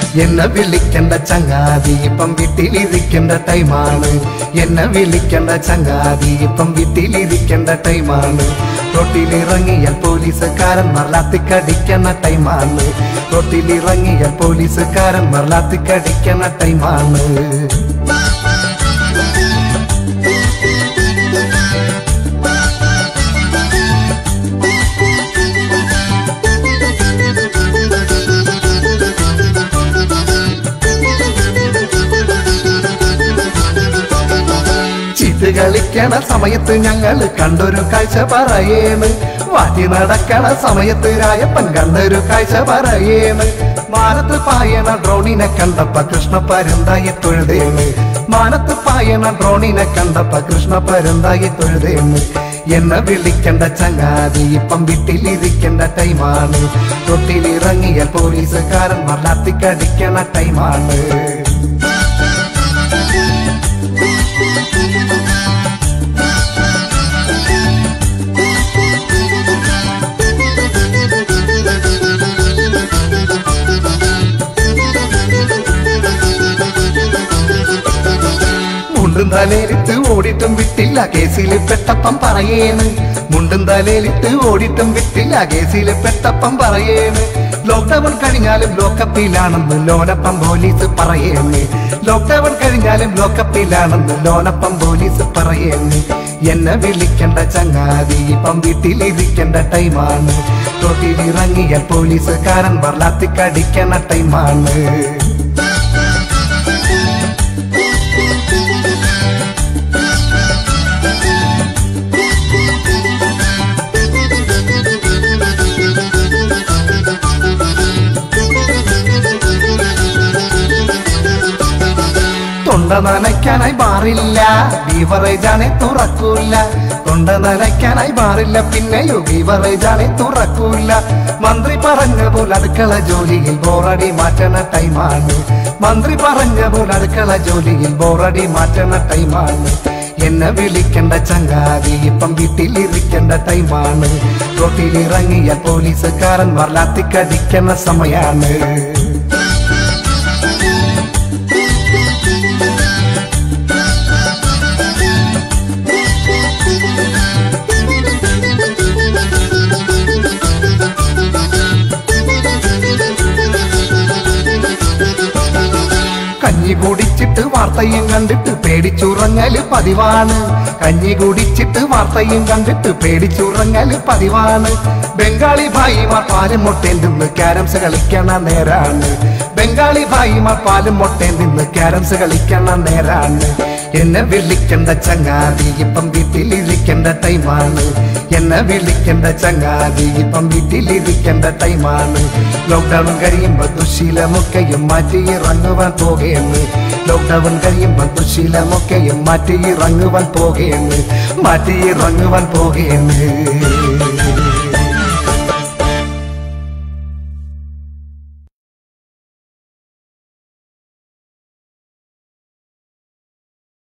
എന്നെ വിളിക്കേണ്ട ചങ്ങാതി ഇപ്പം വീട്ടിലിരിക്കേണ്ട ടൈമാണ് എന്നെ വിളിക്കേണ്ട ചങ്ങാതി ഇപ്പം വീട്ടിലിരിക്കേണ്ട ടൈമാണ് റോട്ടിലിറങ്ങിയാൽ പോലീസുകാരന്മാർ ലാത്തിക്കടിക്കണ ടൈമാണ് റോട്ടിലിറങ്ങിയാൽ പോലീസുകാരന്മാർ ലാത്തിക്കടിക്കണ ടൈമാണ് ചിത് കളിക്കണ സമയത്ത് ഞങ്ങൾ കണ്ടൊരു കാഴ്ച പറയേണ് വാറ്റി നടക്കണ സമയത്ത് രായപ്പൻ കണ്ടൊരു കാഴ്ച പറയേണ് മാനത്ത് പായണ ഡ്രോണിനെ കണ്ടപ്പ കൃഷ്ണ പരുന്തായി തൊഴുതേണ് മാനത്ത് പായണ ഡ്രോണിനെ കണ്ടപ്പ കൃഷ്ണ പരുന്തായി തൊഴുതേണ് എന്നെ വിളിക്കേണ്ട ചങ്ങാതി ഇപ്പം വീട്ടിലിരിക്കേണ്ട ടൈമാണ് തൊട്ടിലിറങ്ങിയ പോലീസുകാരന്മാർ ലാത്തിക്കടിക്കണ ടൈമാണ് മുണ്ടും തലേലിട്ട് ഓടിട്ടും വിട്ടില്ല കേസിൽ പെട്ടപ്പം പറയേണ് മുണ്ടും തലേലിട്ട് ഓടിട്ടും വിട്ടില്ല കേസിൽ പെട്ടപ്പം പറയേണ് ലോക്ക്ഡൌൺ കഴിഞ്ഞാലും ലോക്കപ്പിലാണെന്ന് ലോനപ്പം പോലീസ് പറയേണ് ലോക്ക്ഡൌൺ കഴിഞ്ഞാലും ലോക്കപ്പിലാണെന്ന് ലോനപ്പം പോലീസ് പറയേണ് എന്നെ വിളിക്കേണ്ട ചങ്ങാതി ഇപ്പം വീട്ടിലിരിക്കേണ്ട ടൈമാണ് തൊട്ടിലിറങ്ങിയാൽ പോലീസുകാരൻ വർലാത്തിക്കടിക്കണ ടൈമാണ് തൊണ്ട നനയ്ക്കാനായി മാറില്ല ബീവറേജാണെ തുറക്കൂല തൊണ്ട നനയ്ക്കാനായി മാറില്ല പിന്നെയോ ബീവറേജാണെ തുറക്കൂല മന്ത്രി പറഞ്ഞ പോലെ അടുക്കള ജോലിയിൽ ബോറടി മാറ്റണ ടൈമാണ് മന്ത്രി പറഞ്ഞ പോലെ അടുക്കള ജോലിയിൽ ബോറടി മാറ്റണ ടൈമാണ് എന്നെ വിളിക്കേണ്ട ചങ്ങാതി ഇപ്പം വീട്ടിലിരിക്കേണ്ട ടൈമാണ് റോട്ടിലിറങ്ങിയ പോലീസുകാരൻ വർലാത്തിക്കടിക്കണ സമയാണ് കഞ്ഞി കുടിച്ചിട്ട് വാർത്തയും കണ്ടിട്ട് പേടിച്ചുറങ്ങല് പതിവാണ് കഞ്ഞി കുടിച്ചിട്ട് വാർത്തയും കണ്ടിട്ട് പേടിച്ചുറങ്ങല് പതിവാണ് ബംഗാളി ഭായിമാർ പാലും മുട്ടേൻ നിന്ന് ക്യാരംസ് കളിക്കണ നേരാണ് ബംഗാളി ഭായിമാർ പാലും മുട്ടേൻ നിന്ന് ക്യാരംസ് കളിക്കണ നേരാണ് എന്നെ വിളിക്കേണ്ട ചങ്ങാതി ഇപ്പം വീട്ടിലിരിക്കേണ്ട ടൈമാണ് എന്നെ വിളിക്കേണ്ട ചങ്ങാതി ഇപ്പം വീട്ടിലിരിക്കേണ്ട ടൈമാണ് ലോക്ക്ഡൌൺ കഴിയുമ്പോ ദുശീലമൊക്കെയും മാറ്റി ഇറങ്ങുവാൻ പോകേന്ന് ലോക്ക്ഡൌൺ കഴിയുമ്പോ ദുശീലമൊക്കെയും മാറ്റി ഇറങ്ങുവാൻ പോകേന്ന് മാറ്റി ഇറങ്ങുവാൻ പോകേന്ന്